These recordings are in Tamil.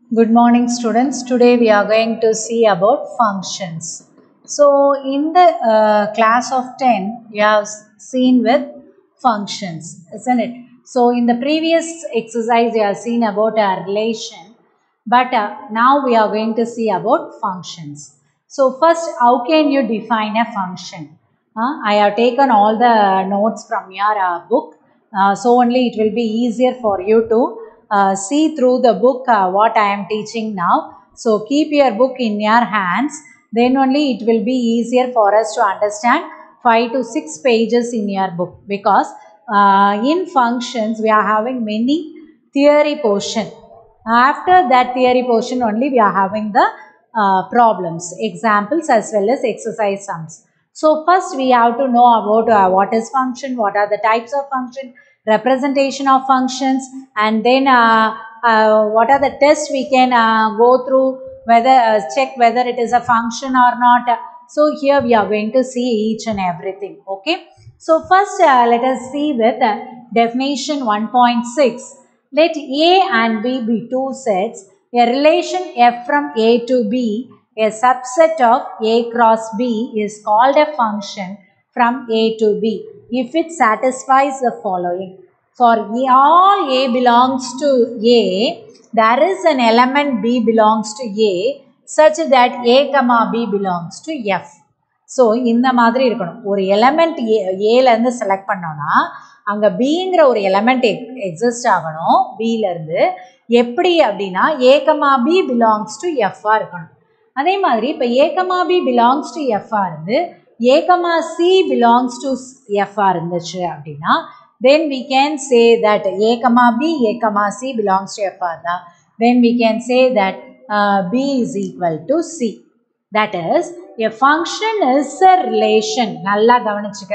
Good morning students. Today we are going to see about functions. So in the uh, class of 10 you have seen with functions isn't it? So in the previous exercise you have seen about a relation but uh, now we are going to see about functions. So first how can you define a function? Uh, I have taken all the notes from your uh, book uh, so only it will be easier for you to uh, see through the book uh, what I am teaching now. So keep your book in your hands then only it will be easier for us to understand 5 to 6 pages in your book because uh, in functions we are having many theory portion. After that theory portion only we are having the uh, problems, examples as well as exercise sums. So first we have to know about uh, what is function, what are the types of function, representation of functions and then uh, uh, what are the tests we can uh, go through whether uh, check whether it is a function or not. So here we are going to see each and everything. Okay. So first uh, let us see with uh, definition 1.6. Let A and B be two sets. A relation F from A to B, a subset of A cross B is called a function from A to B if it satisfies the following. For all A belongs to A, there is an element B belongs to A such that A comma B belongs to F. So இந்த மாதிரி இருக்கணும் ஒரு எலமெண்ட் ஏ ஏலேருந்து செலக்ட் பண்ணோன்னா அங்கே பிங்கிற ஒரு எலமெண்ட் எக் எக்ஸிஸ்ட் ஆகணும் பியிலேருந்து எப்படி அப்படின்னா ஏகமா பி பிலாங்ஸ் டு எஃப்ஆ இருக்கணும் அதே மாதிரி இப்போ ஏகமா பி பிலாங்ஸ் டு எஃப்ஆ இருந்து ஏகமா சி பிலாங்ஸ் டு எஃப்ஆ இருந்துச்சு அப்படின்னா then we can say that a comma b a comma c belongs to f தான் then we can say that uh, b is equal to c that is a function is a relation நல்லா கவனிச்சுக்க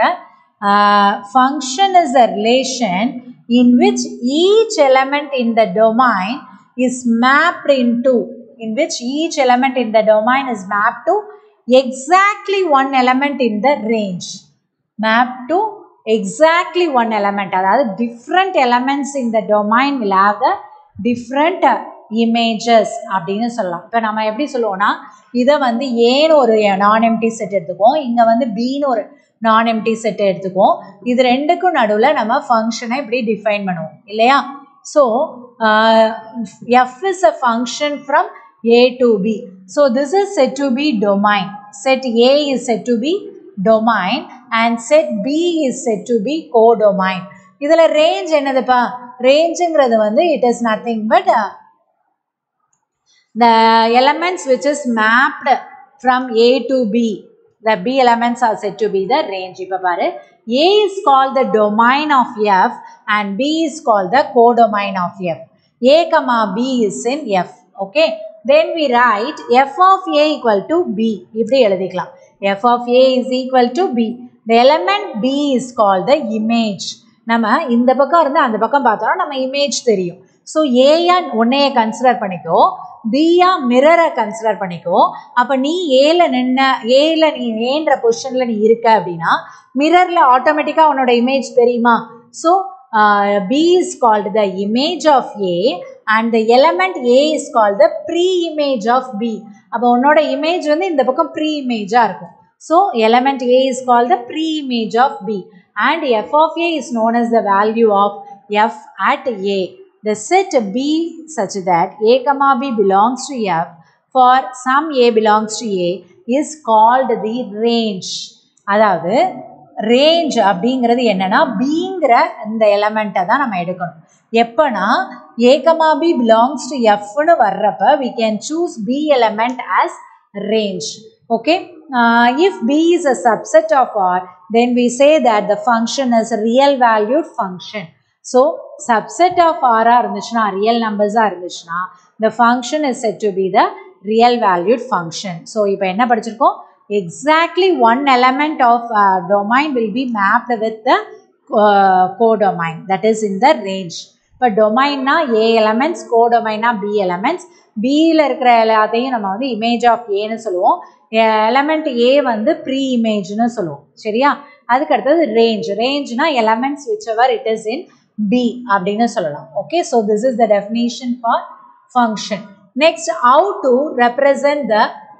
uh, function is a relation in which each element in the domain is mapped into in which each element in the domain is mapped to exactly one element in the range mapped to exactly one element அதாவது different elements in the domain will have the different uh, images அப்படின்னு சொல்லலாம் இப்போ நம்ம எப்படி சொல்லுவோம்னா இதை வந்து ஏன்னு ஒரு நான் எம்டி செட் எடுத்துக்குவோம் இங்கே வந்து பின்னு ஒரு நான் எம்டி செட் எடுத்துக்குவோம் இது ரெண்டுக்கும் நடுவில் நம்ம ஃபங்க்ஷனை இப்படி டிஃபைன் பண்ணுவோம் இல்லையா so F is a function from A to B so this is said to be domain said A is said to be domain and set B is said to be codomain. இதில் range என்னதுப்பா ரேஞ்சுங்கிறது வந்து it is nothing but the elements which is mapped from A to B the B elements are said to be the range இப்போ பாரு A is called the domain of F and B is called the codomain of F A comma B is in F okay then we write F of A equal to B இப்படி எழுதிக்கலாம் f of a is equal to b. The element b is called the image. நம்ம இந்த பக்கம் இருந்து அந்த பக்கம் பார்த்தோம்னா நம்ம இமேஜ் தெரியும் ஸோ ஏயா உன்னைய கன்சிடர் பண்ணிக்கோ பியா மிரரை கன்சிடர் பண்ணிக்கோ அப்போ நீ ஏல நின்ன ஏல நீ ஏன்ற பொசிஷனில் நீ இருக்க அப்படின்னா மிரரில் ஆட்டோமேட்டிக்காக உன்னோட இமேஜ் தெரியுமா so B is called the image of A and the element A is call the preimage of B அப்போ உன்னோட இமேஜ் வந்து இந்த பக்கம் ப்ரீ இமேஜாக இருக்கும் so element A is call the preimage of B and F of A is known as the value of F at A the set B such that A comma B belongs to F for some A belongs to A is called the range அதாவது ரேஞ்ச் அப்படிங்கிறது என்னன்னா பிங்கிற இந்த எலமெண்ட்டை தான் நம்ம எடுக்கணும் எப்போனா ஏகமா பி பிலாங்ஸ் டு எஃப்னு வர்றப்ப we can choose B element as range okay if B is a subset of R then we say that the function is real valued function so subset of ஆராக இருந்துச்சுன்னா ரியல் நம்பர்ஸாக இருந்துச்சுன்னா the function is said to be the real valued function so இப்போ என்ன படிச்சிருக்கோம் exactly one element of uh, domain will be mapped with the uh, codomain that is in the range இப்போ டொமைன்னா ஏ எலமெண்ட்ஸ் கோடொமைனா பி எலமெண்ட்ஸ் பியில் இருக்கிற எல்லாத்தையும் நம்ம வந்து இமேஜ் ஆஃப் ஏன்னு சொல்லுவோம் எலமெண்ட் ஏ வந்து ப்ரீ இமேஜ்னு சொல்லுவோம் சரியா அதுக்கு அடுத்தது ரேஞ்ச் ரேஞ்ச்னா elements whichever it is in B அப்படின்னு சொல்லலாம் okay so this is the definition for function next how to represent the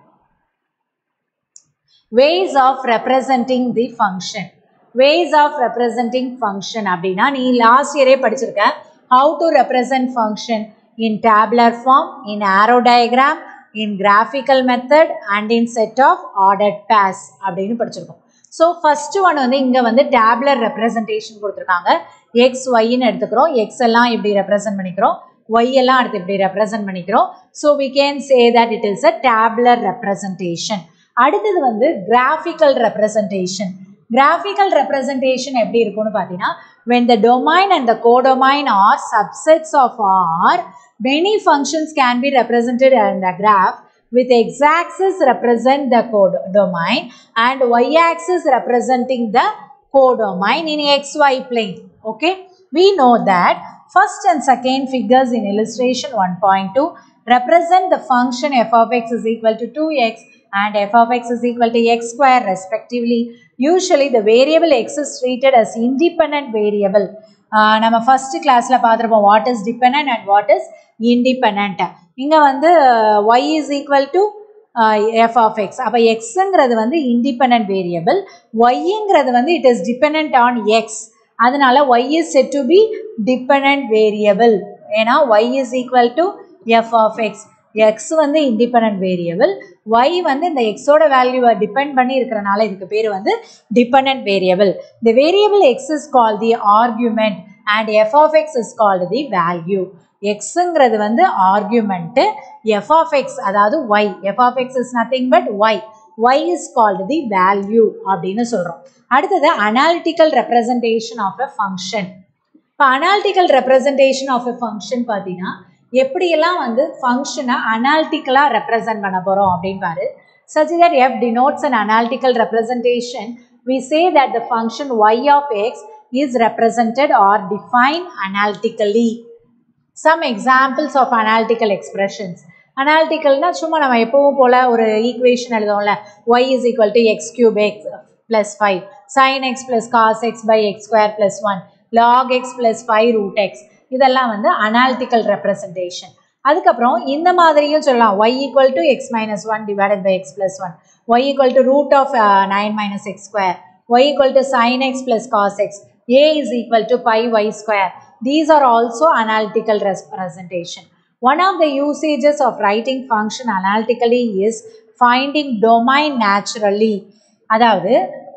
ways of representing the function ways of representing function அப்படின்னா நீ லாஸ்ட் இயரே படிச்சிருக்க how to represent function in tabular form in arrow diagram in graphical method and in set of ordered pairs அப்படின்னு படிச்சிருக்கோம் ஸோ ஃபர்ஸ்ட் ஒன் வந்து இங்கே வந்து டேப்லர் ரெப்ரசன்டேஷன் கொடுத்துருக்காங்க எக்ஸ் ஒய்ன்னு எடுத்துக்கிறோம் எக்ஸ் எல்லாம் இப்படி ரெப்ரசன்ட் பண்ணிக்கிறோம் ஒய் எல்லாம் அடுத்து இப்படி ரெப்ரசன்ட் பண்ணிக்கிறோம் so we can say that it is a tabular representation அடுத்தது வந்து கிராஃபிக்கல் ரெப்ரசன்டேஷன் கிராஃபிக்கல் ரெப்ரசன்டேஷன் எப்படி இருக்கும்னு பார்த்தீங்கன்னா when the domain and the codomain are subsets of R, many functions can be represented in the graph with x-axis represent the codomain and y-axis representing the codomain in xy plane. Okay, we know that first and second figures in illustration 1.2 represent the function f of x is equal to 2x and f of x is equal to x square respectively. Usually the variable x is treated as independent variable. ஆஹ் நம்ம ஃபர்ஸ்ட் கிளாஸில் பார்த்துருப்போம் what is depend and what is independent இங்கே வந்து Y is equal to F of X அப்போ எக்ஸுங்கிறது வந்து இண்டிபெண்ட் வேரியபிள் ஒய்ங்கிறது வந்து it is depend on X அதனால Y is said to be depend variable ஏன்னா Y is equal to F of X X வந்து இண்டிபெண்ட் வேரியபிள் ஒய் வந்து இந்த எக்ஸோட வேல்யூவை டிபெண்ட் பண்ணி இருக்கிறனால இதுக்கு பேர் வந்து depend variable the variable X is call the argument and F of X is called the value எக்ஸுங்கிறது வந்து ஆர்குமெண்ட்டு எஃப் ஆஃப் எக்ஸ் அதாவது Y F of X is nothing but Y Y is called the value அப்படின்னு சொல்கிறோம் அடுத்தது analytical representation of a function இப்போ analytical representation of a function பார்த்தீங்கன்னா எப்படியெல்லாம் வந்து ஃபங்க்ஷனை அனாலிட்டிக்கலாக ரெப்ரசன்ட் பண்ண போகிறோம் அப்படின்னு பாரு such that f denotes an analytical representation we say that the function y of x is represented or defined analytically some examples of analytical expressions அனாலிட்டிக்கல்னா சும்மா நம்ம எப்பவும் போல் ஒரு ஈக்குவேஷன் எழுதுவோம்ல Y is equal to X cube X plus five sine X plus cos X by X square plus one log X plus five root X இதெல்லாம் வந்து அனாலிட்டிக்கல் ரெப்ரசன்டேஷன் அதுக்கப்புறம் இந்த மாதிரியும் சொல்லலாம் Y equal to X minus one divided by X plus one Y equal to root of nine minus X square Y equal to sine X plus cos X A is equal to by Y square these are also analytical representation One of the usages of writing function analytically is finding domain naturally. அதாவது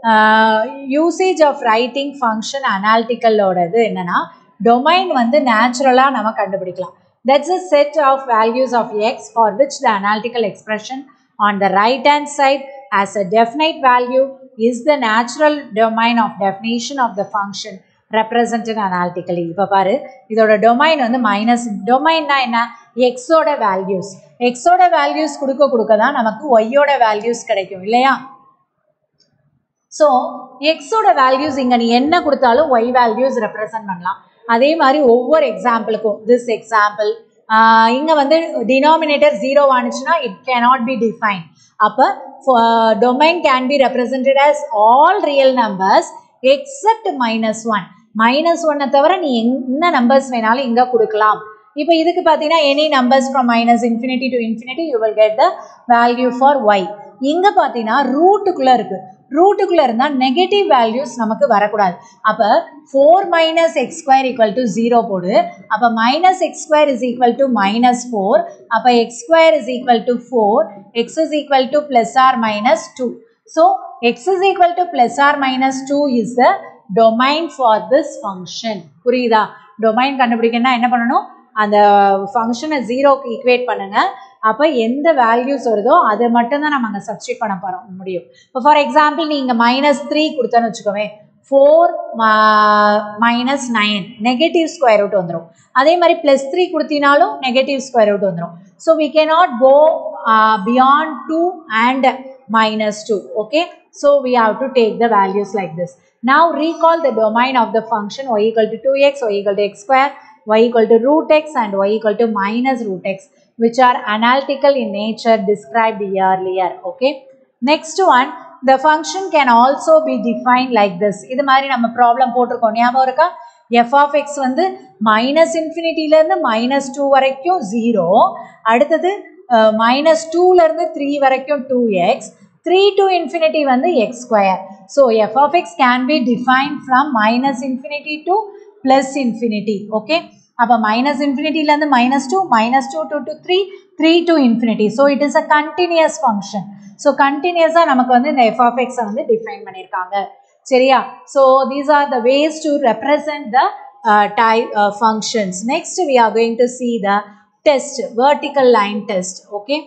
யூசேஜ் ஆஃப் ரைட்டிங் ஃபங்க்ஷன் அனாலிட்டிக்கலோடது என்னன்னா டொமைன் வந்து நேச்சுரலாக நம்ம கண்டுபிடிக்கலாம் that's a set of values of X for which the analytical expression on the right hand side as a definite value is the natural domain of definition of the function represented analytically இப்போ பாரு இதோட டொமைன் வந்து மைனஸ் டொமைன்னா என்ன எக்ஸோட வேல்யூஸ் எக்ஸோட வேல்யூஸ் கொடுக்க கொடுக்க தான் நமக்கு ஒய்யோட வேல்யூஸ் கிடைக்கும் இல்லையா ஸோ எக்ஸோட வேல்யூஸ் இங்கே நீ என்ன கொடுத்தாலும் ஒய் வேல்யூஸ் ரெப்ரசன்ட் பண்ணலாம் அதே மாதிரி ஒவ்வொரு எக்ஸாம்பிளுக்கும் திஸ் எக்ஸாம்பிள் இங்கே வந்து டினாமினேட்டர் ஜீரோ ஆனிச்சுன்னா இட் கேனாட் பி டிஃபைன் அப்போ domain can be represented as all real numbers except minus one minus ஒன்னை தவிர நீ என்ன நம்பர்ஸ் வேணாலும் இங்கே கொடுக்கலாம் இப்போ இதுக்கு பார்த்தீங்கன்னா any numbers from minus infinity to infinity you will get the value for Y இங்கே பார்த்தீங்கன்னா ரூட்டுக்குள்ளே இருக்குது ரூட்டுக்குள்ளே இருந்தால் நெகட்டிவ் வேல்யூஸ் நமக்கு வரக்கூடாது அப்போ four minus X square equal to zero போடு அப்போ minus X square is equal to minus four அப்போ X square is equal to four X is equal to plus or minus two so X is equal to plus or minus two is the domain for this function புரியுதா டொமைன் கண்டுபிடிக்கணும்னா என்ன பண்ணணும் அந்த ஃபங்க்ஷனை ஜீரோக்கு ஈக்குவேட் பண்ணுங்கள் அப்போ எந்த வேல்யூஸ் வருதோ அதை மட்டும்தான் நம்ம அங்கே சப்ஸ்டியூட் பண்ண போகிறோம் முடியும் இப்போ ஃபார் எக்ஸாம்பிள் நீங்கள் மைனஸ் த்ரீ கொடுத்தேன்னு வச்சுக்கோமே four minus nine negative square root வந்துடும் அதே மாதிரி ப்ளஸ் த்ரீ கொடுத்தினாலும் நெகட்டிவ் ஸ்கொயர் ரூட் வந்துடும் so we cannot go beyond two and minus 2 okay so we have to take the values like this now recall the domain of the function y equal to 2x y equal to x square y equal to root x and y equal to minus root x which are analytical in nature described earlier okay next one the function can also be defined like this இது மாதிரி நம்ம ப்ராப்ளம் போட்டிருக்கோம் ஞாபகம் இருக்கா எஃப் ஆஃப் எக்ஸ் வந்து மைனஸ் இன்ஃபினிட்டிலேருந்து மைனஸ் டூ வரைக்கும் ஜீரோ அடுத்தது மைனஸ் டூலேருந்து த்ரீ வரைக்கும் two X three to infinity வந்து X square so F of X can be define from minus infinity to plus infinity okay அப்போ மைனஸ் இன்ஃபினிட்டிலேருந்து minus two minus two two to three three to infinity so it is a continuous function so கண்டினியூஸாக நமக்கு வந்து இந்த எஃப் ஆஃப் எக்ஸை வந்து டிஃபைன் பண்ணியிருக்காங்க சரியா so these are the ways to represent the type uh, functions next we are going to see the test vertical line test okay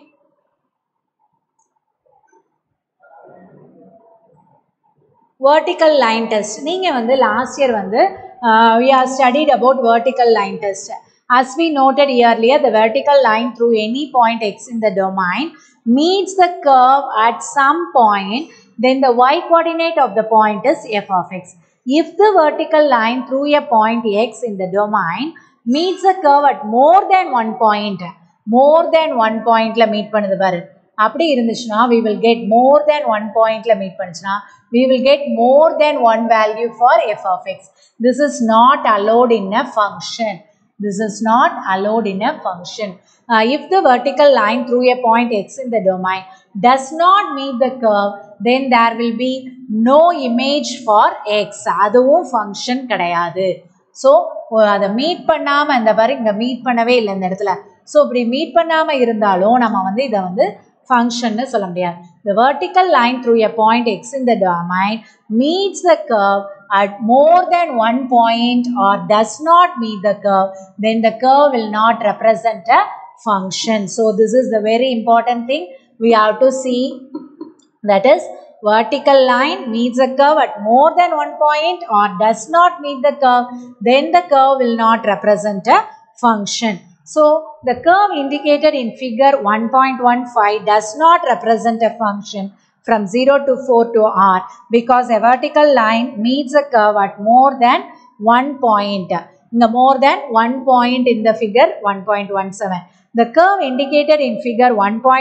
vertical line test நீங்கள் வந்து last year வந்து uh, we have studied about vertical line test as we noted earlier the vertical line through any point x in the domain meets the curve at some point then the y coordinate of the point is f of x if the vertical line through a point x in the domain meets a curve at more than one point more than one pointல மீட் பண்ணுது பாரு அப்படி இருந்துச்சுன்னா we will get more than one pointல மீட் பண்ணுச்சுன்னா we will get more than one value for f of x this is not allowed in a function this is not allowed in a function uh, if the vertical line through a point x in the domain does not meet the curve then there will be no image for x அதுவும் ஃபங்க்ஷன் கிடையாது ஸோ அதை மீட் பண்ணாமல் இந்த பாரு இங்கே மீட் பண்ணவே இல்லை இந்த இடத்துல ஸோ இப்படி மீட் பண்ணாமல் இருந்தாலும் நம்ம வந்து இதை வந்து ஃபங்க்ஷன்னு சொல்ல முடியாது the vertical line through a point x in the domain meets the curve at more than one point or does not meet the curve then the curve will not represent a function so this is the very important thing we have to see that is vertical line meets a curve at more than one point or does not meet the curve then the curve will not represent a function so the curve indicated in figure 1.15 does not represent a function from 0 to 4 to r because a vertical line meets a curve at more than one point the more than one point in the figure 1.17 the curve indicated in figure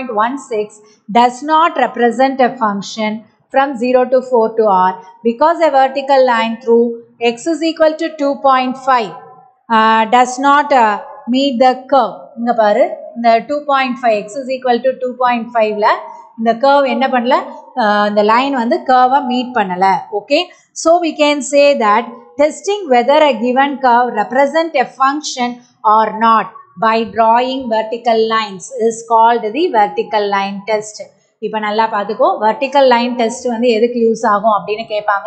1.16 does not represent a function from 0 to 4 to r because a vertical line through x is equal to 2.5 uh, does not uh, meet the curve இங்க பாரு இந்த 2.5 x is equal to 2.5ல இந்த curve என்ன பண்ணல இந்த லைன் வந்து curve மீட் பண்ணல okay so we can say that testing whether a given curve represent a function or not by drawing vertical lines is called the vertical line test இப்போ நல்லா பார்த்துக்கோ வெர்டிக்கல் லைன் டெஸ்ட் வந்து எதுக்கு யூஸ் ஆகும் அப்படின்னு கேட்பாங்க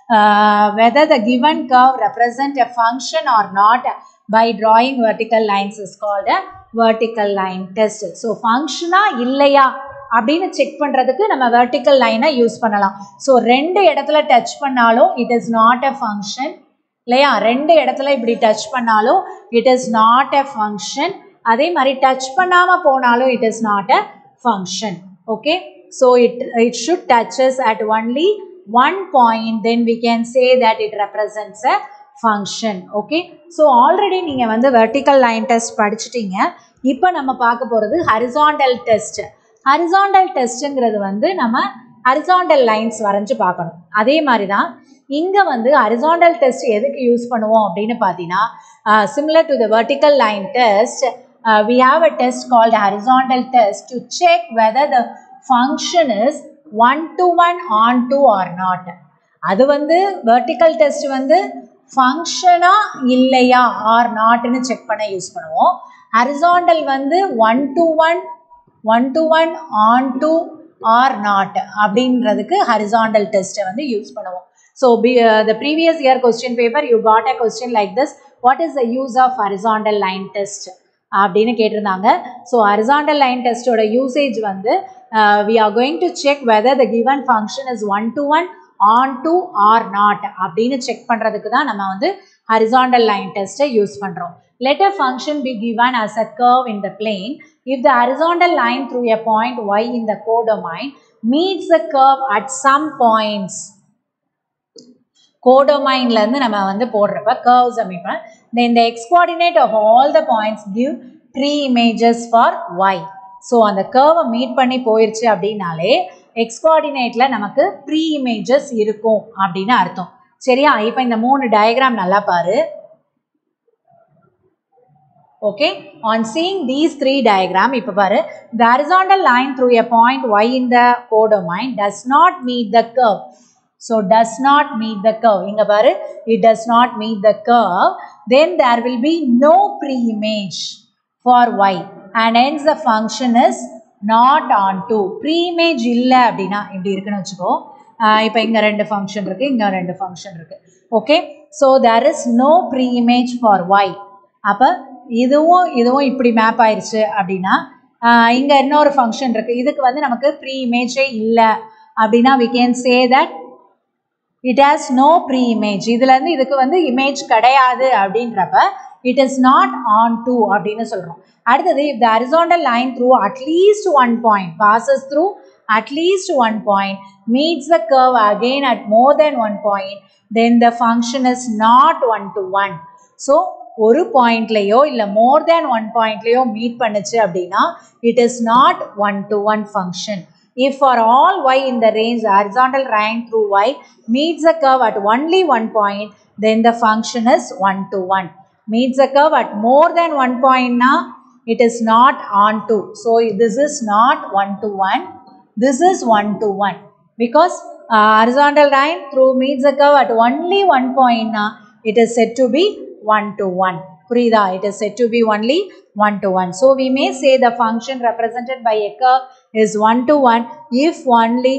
whether the given curve represent a function or not by drawing vertical lines is called a vertical line test ஸோ ஃபங்க்ஷனாக இல்லையா அப்படின்னு செக் பண்ணுறதுக்கு நம்ம வெர்டிக்கல் லைனை யூஸ் பண்ணலாம் ஸோ ரெண்டு இடத்துல டச் பண்ணாலும் it is not a function இல்லையா ரெண்டு இடத்துல இப்படி டச் பண்ணாலும் it is not a function அதே மாதிரி டச் பண்ணாமல் போனாலும் it is not a function okay so it it should touch us at only one point then we can say that it represents a function okay so already நீங்க வந்து vertical line test படிச்சிட்டீங்க இப்போ நம்ம பார்க்க போகிறது horizontal test horizontal testங்கிறது வந்து நம்ம horizontal lines வரைஞ்சு பார்க்கணும் அதே மாதிரி தான் இங்கே வந்து horizontal test எதுக்கு யூஸ் பண்ணுவோம் அப்படின்னு பார்த்தீங்கன்னா similar to the vertical line test uh, we have a test called horizontal test to check whether the function is one to one on to or not அது வந்து vertical test வந்து ஃபங்க்ஷனா இல்லையா ஆர் நாட்னு செக் பண்ண யூஸ் பண்ணுவோம் ஹரிசாண்டல் வந்து one to one one to one on to or not அப்படின்றதுக்கு ஹரிசாண்டல் டெஸ்ட்டை வந்து யூஸ் பண்ணுவோம் so be the previous year question paper you got a question like this what is the use of horizontal line test அப்படின்னு கேட்டிருந்தாங்க ஸோ ஹரிசாண்டல் லைன் டெஸ்ட்டோட யூசேஜ் வந்து we are going to check whether the given function is one to one on to or not அப்படின்னு செக் பண்ணுறதுக்கு தான் நம்ம வந்து ஹரிசாண்டல் லைன் டெஸ்ட்டை யூஸ் பண்ணுறோம் let a function be given as a curve in the plane if the horizontal line through a point y in the codomain meets the curve at some points கோடோமைன்லேருந்து நம்ம வந்து போடுறப்ப கர்வ்ஸ் அமைப்பேன் then the X coordinate of all the points give three images for Y so அந்த கர்வை மீட் பண்ணி போயிடுச்சு அப்படின்னாலே எக்ஸ் கோஆர்டினேட்டில் நமக்கு த்ரீ இமேஜஸ் இருக்கும் அப்படின்னு அர்த்தம் சரியா இப்போ இந்த மூணு டயக்ராம் நல்லா பாரு okay on seeing these three diagram இப்ப பாரு the horizontal line through a point y in the codomain does not meet the curve so does not meet the curve இங்க பாரு it does not meet the curve then there will be no pre-image for y and hence the function is not on to pre-image இல்லை அப்படின்னா இப்படி இருக்குன்னு வச்சுக்கோ இப்போ இங்கே ரெண்டு ஃபங்க்ஷன் இருக்குது இங்கே ரெண்டு ஃபங்க்ஷன் இருக்குது okay so there is no preimage for Y அப்போ இதுவும் இதுவும் இப்படி மேப் ஆயிடுச்சு அப்படின்னா இங்கே இன்னொரு ஃபங்க்ஷன் இருக்குது இதுக்கு வந்து நமக்கு ப்ரீ இமேஜே இல்லை அப்படின்னா we can say that it has no preimage இதுலேருந்து இதுக்கு வந்து இமேஜ் கிடையாது அப்படின்றப்ப it is not onto அப்படின்னு சொல்கிறோம் அடுத்தது if the horizontal line through at least one point passes through at least one point meets the curve again at more than one point then the function is not one to one so ஒரு பாயிண்ட்லேயோ இல்லை மோர் தேன் ஒன் பாயிண்ட்லேயோ மீட் பண்ணுச்சு அப்படின்னா it is not one to one function if for all y in the range the horizontal line through y meets the curve at only one point then the function is 1 to 1 meets the curve at more than one point now it is not on to so this is not 1 to 1 this is 1 to 1 because uh, horizontal line through meets the curve at only one point now it is said to be 1 to 1 புரியுதா it is said to be only 1 to 1 so we may say the function represented by a curve is 1 to 1 if only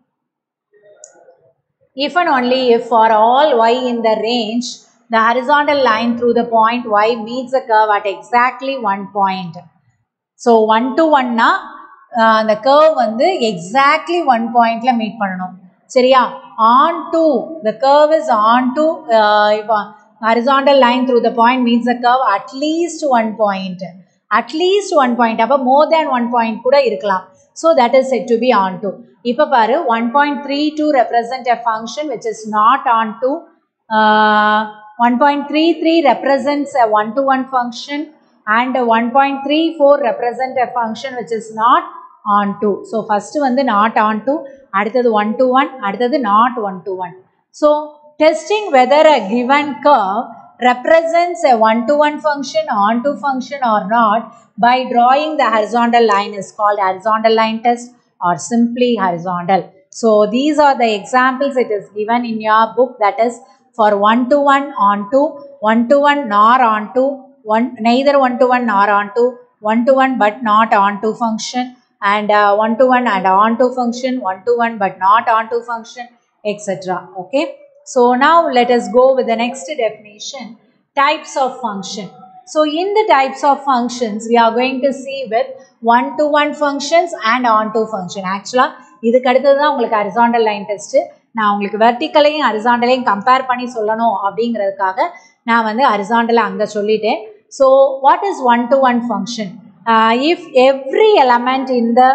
if and only if for all y in the range the horizontal line through the point y meets the curve at exactly one point so 1 to 1 னா அந்த curve வந்து exactly one pointல மீட் பண்ணணும் சரியா on to the curve is on to uh, இப்போ horizontal line through the point meets the curve at least one point at least one point அப்போ more than one point கூட இருக்கலாம் so that is said to be on to இப்போ பாரு 1.32 represent a function which is not on to uh, 1.33 represents a one to one function and 1.34 represent a function which is not on to so first வந்து not on to அடுத்தது one to one அடுத்தது not one to one so testing whether a given curve represents a one-to-one function, on-to function or not by drawing the horizontal line is called horizontal line test or simply horizontal. So these are the examples it is given in your book that is for one-to-one, on-to, one-to-one nor on-to, one neither one-to-one nor on-to, one-to-one but not on-to function and uh, one-to-one and on-to function, one-to-one but not on-to function, etc. Okay. So now let us go with the next definition, types of function. So in the types of functions, we are going to see with one-to-one functions and on-to function. Actually, இதுக்கு அடுத்தது தான் உங்களுக்கு ஹரிசாண்டல் லைன் டெஸ்ட்டு நான் உங்களுக்கு வெர்டிக்கலையும் ஹரிசாண்டலையும் கம்பேர் பண்ணி சொல்லணும் அப்படிங்கிறதுக்காக நான் வந்து ஹரிசாண்டலை அங்கே சொல்லிட்டேன் so what is one to one function if every element in the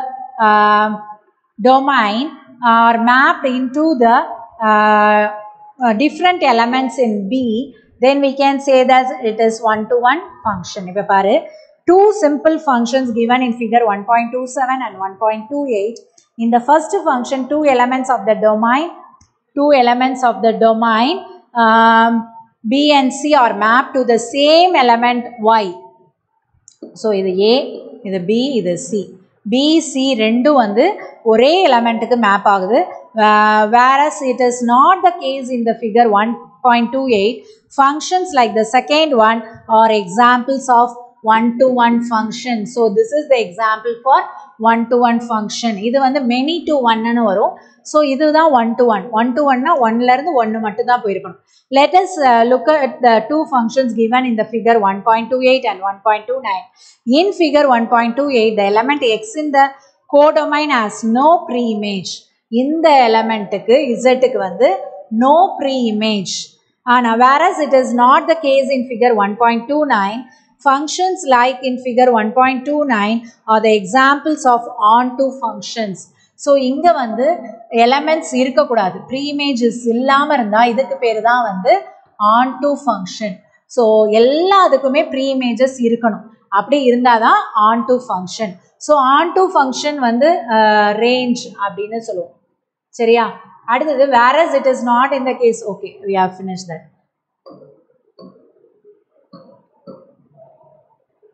domain are mapped into the uh, uh, different elements in B, then we can say that it is one-to-one function. இப்போ பாரு two simple functions given in figure 1.27 and 1.28. In the first function, two elements of the domain, two elements of the domain um, B and C are mapped to the same element Y. So இது ஏ இது பி இது சி பிசி ரெண்டும் வந்து ஒரே எலமெண்ட்டுக்கு மேப் ஆகுது whereas it is not the case in the figure one point two eight functions like the second one are examples of one to one function so this is the example for one to one function இது வந்து மெனி டு ஒன்னு வரும் ஸோ இதுதான் one to one one to ஒன்னா ஒன்லேருந்து ஒன்று மட்டும்தான் போயிருக்கணும் let us uh, look at the two functions given in the figure 1.28 and 1.29 in figure 1.28 the element x in the codomain has no pre-image இந்த எலமெண்ட்டுக்கு இசட்டுக்கு வந்து no pre-image ஆனால் whereas it is not the case in figure 1.29 functions like in figure 1.29 are the examples of on-to functions so இங்கே வந்து எலமெண்ட்ஸ் இருக்கக்கூடாது ப்ரீ இமேஜஸ் இல்லாமல் இருந்தால் இதுக்கு பேர் தான் வந்து ஆன் டு ஃபங்க்ஷன் ஸோ எல்லாத்துக்குமே ப்ரீ இமேஜஸ் இருக்கணும் அப்படி இருந்தால் தான் on to function so on to function வந்து ரேஞ்ச் அப்படின்னு சொல்லுவோம் சரியா அடுத்தது whereas it is not in the case okay we have finish that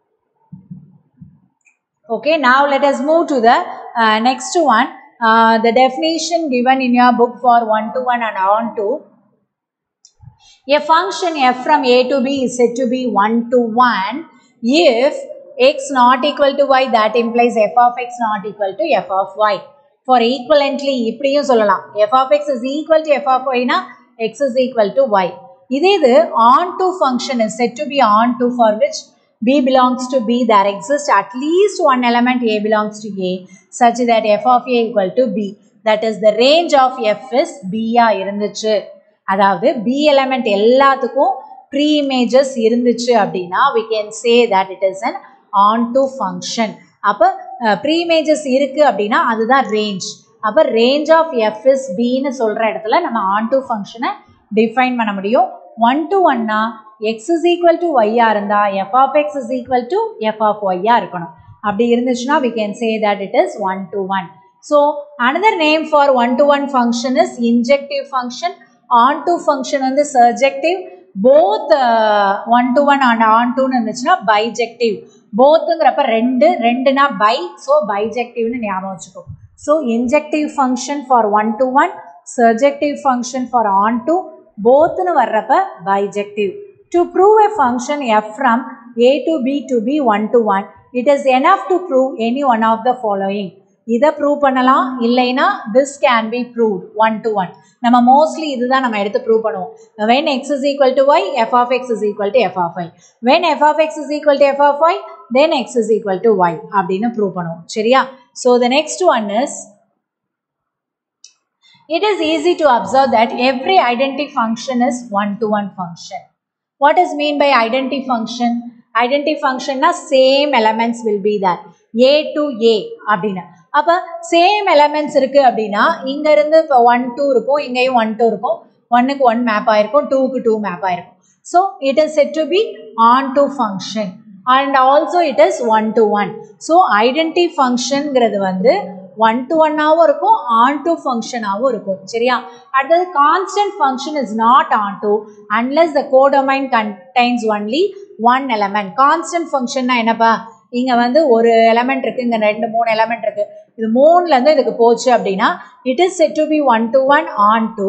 Okay, now let us move to the uh, next one. Uh, the definition given in your book for 1 to 1 and on to. A function f from a to b is said to be 1 to 1 if x not equal to y that implies f of x not equal to f of y. For equivalently இப்படியும் சொல்லலாம் f of x is equal to f of y னா x is equal to y. இதே இது on to function is said to be on to for which b belongs to b there exists at least one element a belongs to a such that f of a equal to b that is the range of f is b ஆ இருந்துச்சு அதாவது b element எல்லாத்துக்கும் ப்ரீ இமேஜஸ் இருந்துச்சு அப்படின்னா we can say that it is an on to function அப்போ ப்ரீ இமேஜஸ் இருக்கு அப்படின்னா அதுதான் ரேஞ்ச் அப்போ ரேஞ்ச் ஆஃப் எஃப் இஸ் பின்னு சொல்கிற இடத்துல நம்ம ஆன் டு ஃபங்க்ஷனை டிஃபைன் பண்ண முடியும் ஒன் டு ஒன்னா எக்ஸ் இஸ் ஈக்குவல் டு ஒய்யா இருந்தா f of X is equal to F of ஒய்யா இருக்கணும் அப்படி இருந்துச்சுன்னா we can say that it is one to one so another name for one to one function is injective function on to function வந்து surjective both one to one and on டூன்னு இருந்துச்சுன்னா பைஜெக்டிவ் போத்துங்கிறப்ப ரெண்டு ரெண்டுனா பை ஸோ பைஜெக்டிவ்னு ஞாபகம் வச்சுக்கோ so injective function for one to one surjective function for on to போத்துன்னு வர்றப்ப bijective to prove a function f from A to B to be one to one it is enough to prove any one of the following இதை ப்ரூவ் பண்ணலாம் இல்லைன்னா this can be proved one to one நம்ம மோஸ்ட்லி இதுதான் நம்ம எடுத்து ப்ரூவ் பண்ணுவோம் when x is equal to y F of X is equal to F of y when f of X is equal to F of y then x is equal to y அப்படின்னு ப்ரூவ் பண்ணுவோம் சரியா so the next one is it is easy to observe that every identity function is one-to-one function. What is mean by identity function? Identity function na same elements will be there. A to A அப்படின்னு அப்போ சேம் எலமெண்ட்ஸ் இருக்கு அப்படின்னா இங்க இருந்து இப்போ ஒன் டூ இருக்கும் இங்கேயும் ஒன் டூ இருக்கும் ஒன்னுக்கு ஒன் மேப் ஆயிருக்கும் டூக்கு டூ மேப் ஆயிருக்கும் so it is said to be on to function and also it is one to one so identity ஃபங்க்ஷனுங்கிறது வந்து ஒன் டு ஒன்னாகவும் இருக்கும் ஆன் டு ஃபங்க்ஷனாகவும் இருக்கும் சரியா அடுத்தது constant function is not on to unless the codomain contains only one element constant ஃபங்க்ஷன்னா என்னப்பா இங்கே வந்து ஒரு எலமெண்ட் இருக்குது இங்கே ரெண்டு மூணு எலமெண்ட் இருக்குது இது மூணுலேருந்து இதுக்கு போச்சு அப்படின்னா it is said to be one to one on to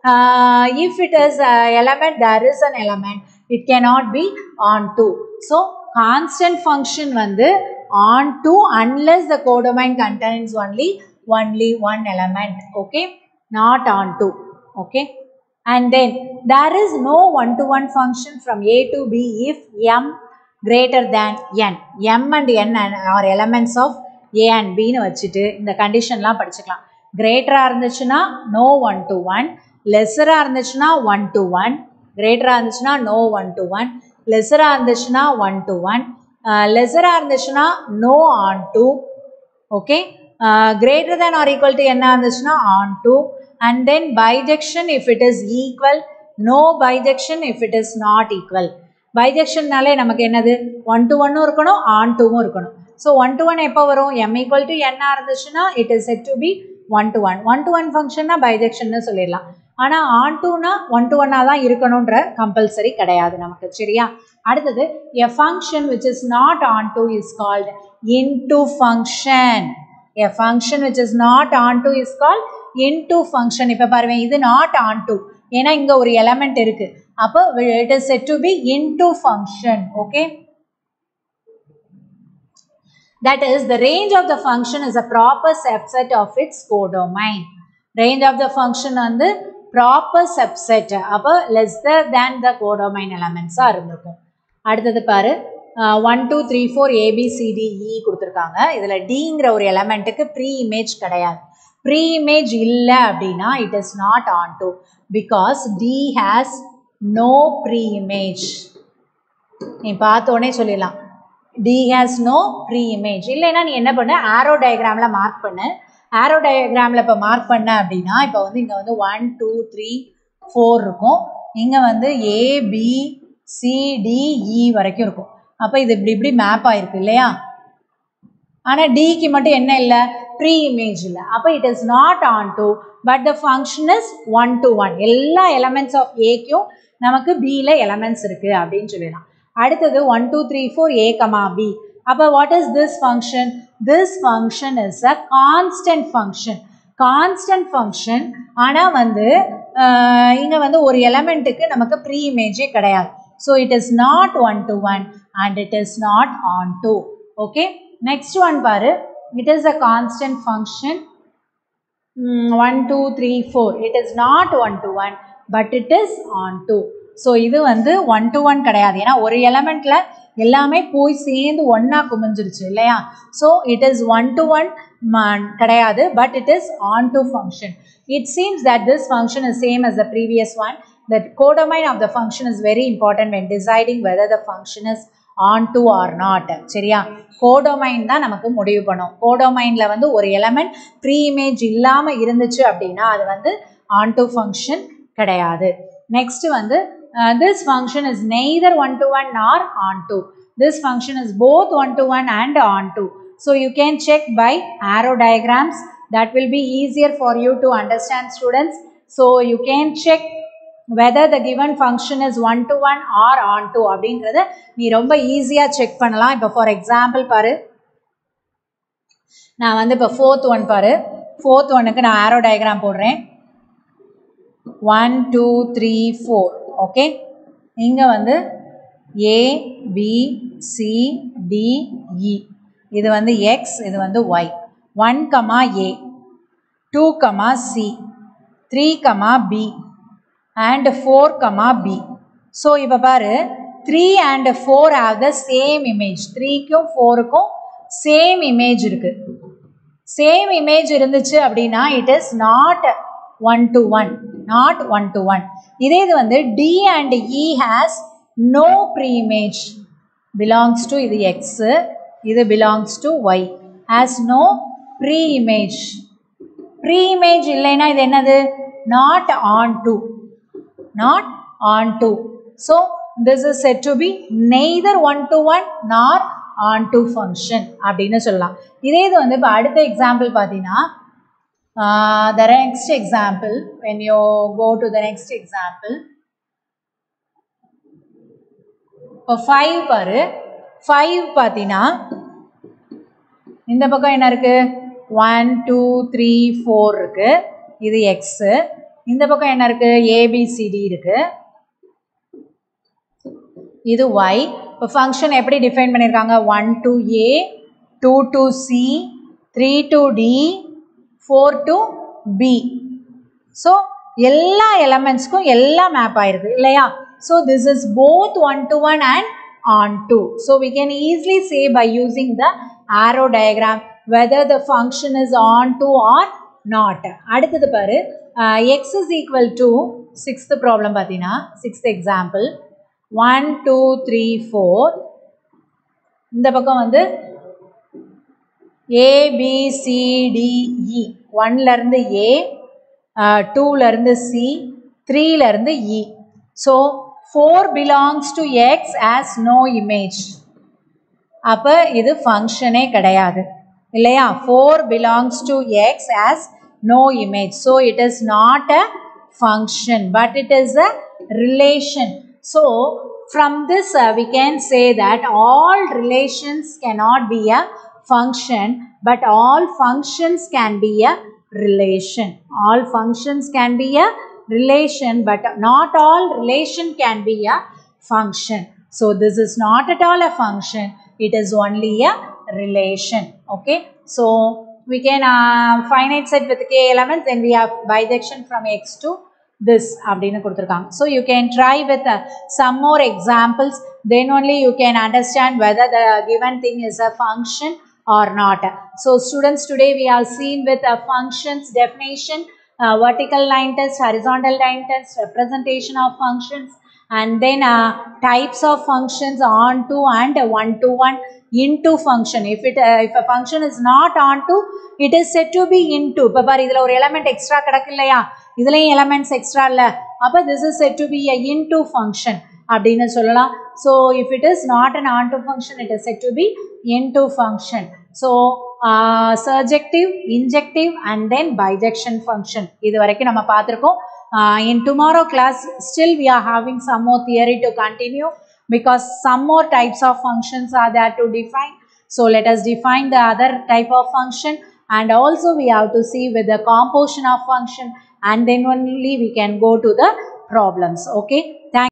if it is element there is an element it cannot be on to so constant function வந்து on to unless the codomain contains only only one element okay not on to okay and then there is no one to one function from a to b if m greater than n m and n are elements of a and b னு வச்சுட்டு இந்த கண்டிஷன்லாம் படிச்சுக்கலாம் கிரேட்டராக இருந்துச்சுன்னா நோ ஒன் டு ஒன் லெஸராக இருந்துச்சுன்னா ஒன் டு ஒன் கிரேட்டராக இருந்துச்சுன்னா நோ ஒன் டு ஒன் லெஸராக இருந்துச்சுன்னா ஒன் டு ஒன் லெஸராக இருந்துச்சுன்னா no on to okay greater than or equal to என்ன இருந்துச்சுன்னா on to and then bijection if it is equal no bijection if it is not equal பைஜெக்ஷன்னாலே நமக்கு என்னது ஒன் டு ஒன்னும் இருக்கணும் ஆன் டூவும் இருக்கணும் ஸோ ஒன் டு ஒன் எப்போ வரும் எம் ஈக்குவல் டு என்ன இருந்துச்சுன்னா it is said to be one to one one to one ஃபங்க்ஷன்னா பைஜெக்ஷன்னு சொல்லிடலாம் ஆனால் ஆன் டூனா ஒன் டு ஒன்னாக தான் இருக்கணுன்ற கம்பல்சரி கிடையாது நமக்கு சரியா அடுத்தது a function which is not on to is called into function a function which is not on to is called into function இப்போ பாருங்க இது நாட் ஆன் டு ஏன்னா இங்கே ஒரு எலமெண்ட் இருக்கு அப்போ it is said to be into function okay that is the range of the function is a proper subset of its codomain range of the function வந்து ப்ராப்பர் சப்செட் அப்போ லெஸ்ஸர் தேன் த கோடோமைன் எலமெண்ட்ஸாக இருந்திருக்கும் அடுத்தது பாரு one two three four a b c d e கொடுத்துருக்காங்க இதில் டிங்கிற ஒரு எலமெண்ட்டுக்கு ப்ரீ இமேஜ் கிடையாது ப்ரீ இமேஜ் இல்லை அப்படின்னா it is not on to because d has no preimage நீ பார்த்தோன்னே சொல்லிடலாம் d has no preimage இல்லைன்னா நீ என்ன பண்ணு ஆரோ டயக்ராமில் மார்க் பண்ணு ஆரோ டயக்ராமில் இப்போ மார்க் பண்ண அப்படின்னா இப்போ வந்து இங்கே வந்து ஒன் டூ த்ரீ ஃபோர் இருக்கும் இங்கே வந்து ஏ பி சிடிஇ வரைக்கும் இருக்கும் அப்போ இது இப்படி இப்படி மேப் ஆயிருக்கு இல்லையா ஆனால் டிக்கு மட்டும் என்ன இல்லை ப்ரீ இமேஜ் இல்லை அப்போ it is not on to but the function is one to one எல்லா எலமெண்ட்ஸ் ஆஃப் ஏக்கும் நமக்கு பியில் எலமெண்ட்ஸ் இருக்குது அப்படின்னு சொல்லிடலாம் அடுத்தது one two three four a comma b அப்போ what is this function this function is a constant function constant function ஆனால் வந்து இங்கே வந்து ஒரு எலமெண்ட்டுக்கு நமக்கு ப்ரீ இமேஜே கிடையாது so it is not one to one and it is not on to okay next one பாரு it is a constant function one two three four it is not one to one but it is on to so இது வந்து ஒன் டு ஒன் கிடையாது ஏன்னா ஒரு எலமெண்ட்டில் எல்லாமே போய் சேர்ந்து ஒன்றா குமிஞ்சிருச்சு இல்லையா so it is one to one கிடையாது but it is on to function it seems that this function is same as the previous one that codomain of the function is very important when deciding whether the function is on to or not சரியா கோடோமைன் தான் நமக்கு முடிவு பண்ணும் கோடோமைனில் வந்து ஒரு எலமெண்ட் ப்ரீ இமேஜ் இல்லாமல் இருந்துச்சு அப்படின்னா அது வந்து ஆன் டு ஃபங்க்ஷன் கிடையாது நெக்ஸ்ட் வந்து this function is neither one to one or on to this function is both one to one and on to so you can check by arrow diagrams that will be easier for you to understand students so you can check whether the given function is one to one or on to அப்படின்றத நீ ரொம்ப ஈஸியாக செக் பண்ணலாம் இப்போ ஃபார் எக்ஸாம்பிள் பாரு நான் வந்து இப்போ ஃபோர்த் ஒன் பாரு ஃபோர்த் ஒன்னுக்கு நான் ஆரோ டயக்ராம் போடுறேன் one two three four okay இங்கே வந்து a b c d e இது வந்து எக்ஸ் இது வந்து Y one comma a two comma c three comma b and four comma b so இப்போ பாரு three and four have the same image த்ரீக்கும் ஃபோருக்கும் சேம் இமேஜ் இருக்குது சேம் இமேஜ் இருந்துச்சு அப்படின்னா it is not one to one not one to one இதே இது வந்து D and e has no preimage belongs to இது எக்ஸு இது belongs to Y has no preimage preimage இல்லைன்னா இது என்னது not on to not on to. So, this is said to be neither one to one nor on to function அப்படின்னு சொல்லலாம் இதே இது வந்து இப்போ அடுத்த எக்ஸாம்பிள் பார்த்தீங்கன்னா the next example when you go to the next example இப்போ ஃபைவ் பாரு ஃபைவ் பார்த்தீங்கன்னா இந்த பக்கம் என்ன இருக்கு ஒன் டூ த்ரீ ஃபோர் இருக்கு இது எக்ஸு இந்த பக்கம் என்ன இருக்கு ஏபிசிடி இருக்கு இது ஒய் இப்போ ஃபங்க்ஷன் எப்படி டிஃபைன் பண்ணியிருக்காங்க one to a two to c three to d four to B so எல்லா எலமெண்ட்ஸ்க்கும் எல்லாம் மேப் ஆயிருக்கு இல்லையா so this is both one to one and on to so we can easily say by using the arrow diagram whether the function is on to or not அடுத்தது பாரு X is equal to sixth problem பார்த்தீங்கன்னா sixth example one two three four இந்த பக்கம் வந்து ஏபிசிடிஇ ஒன்லேருந்து ஏ டூலேருந்து சி த்ரீலேருந்து e so four belongs to X has no image அப்போ இது ஃபங்க்ஷனே கிடையாது இல்லையா four belongs to X has no image. So it is not a function but it is a relation. So from this uh, we can say that all relations cannot be a function but all functions can be a relation. All functions can be a relation but not all relation can be a function. So this is not at all a function. It is only a relation. Okay. So we can uh, finite set with k elements then we have bijection from x to this அப்படின்னு கொடுத்துருக்காங்க so you can try with some more examples then only you can understand whether the given thing is a function or not so students today we are seen with a functions definition vertical line test horizontal line test representation of functions and then uh, types of functions on to and one to one into function if it uh, if a function is not on to it is said to be into இப்போ பாரு இதில் ஒரு எலமெண்ட் எக்ஸ்ட்ரா கிடக்கு இல்லையா இதுலேயும் எலமெண்ட்ஸ் எக்ஸ்ட்ரா இல்லை அப்போ this is said to be a into function அப்படின்னு சொல்லலாம் so if it is not an on to function it is said to be into function so surjective injective and then bijection function இது வரைக்கும் நம்ம பார்த்துருக்கோம் in tomorrow class still we are having some more theory to continue because some more types of functions are there to define So let us define the other type of function and also we have to see with the composition of function and then only we can go to the problems. Okay. Thank